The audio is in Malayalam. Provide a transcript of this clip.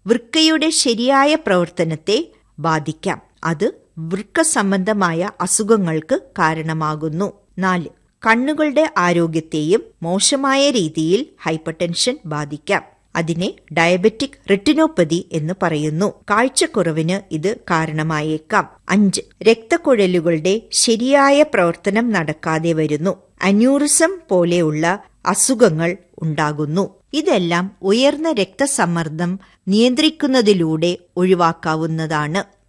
വൃക്കയുടെ ശരിയായ പ്രവർത്തനത്തെ ബാധിക്കാം അത് വൃക്ക സംബന്ധമായ അസുഖങ്ങൾക്ക് കാരണമാകുന്നു നാല് കണ്ണുകളുടെ ആരോഗ്യത്തെയും മോശമായ രീതിയിൽ ഹൈപ്പർടെൻഷൻ ബാധിക്കാം അതിനെ ഡയബറ്റിക് റെറ്റിനോപ്പതി എന്ന് പറയുന്നു കാഴ്ചക്കുറവിന് ഇത് കാരണമായേക്കാം അഞ്ച് രക്തക്കുഴലുകളുടെ ശരിയായ പ്രവർത്തനം നടക്കാതെ വരുന്നു അന്യൂറിസം പോലെയുള്ള അസുഖങ്ങൾ ഉണ്ടാകുന്നു ഇതെല്ലാം ഉയർന്ന രക്തസമ്മർദ്ദം നിയന്ത്രിക്കുന്നതിലൂടെ ഒഴിവാക്കാവുന്നതാണ്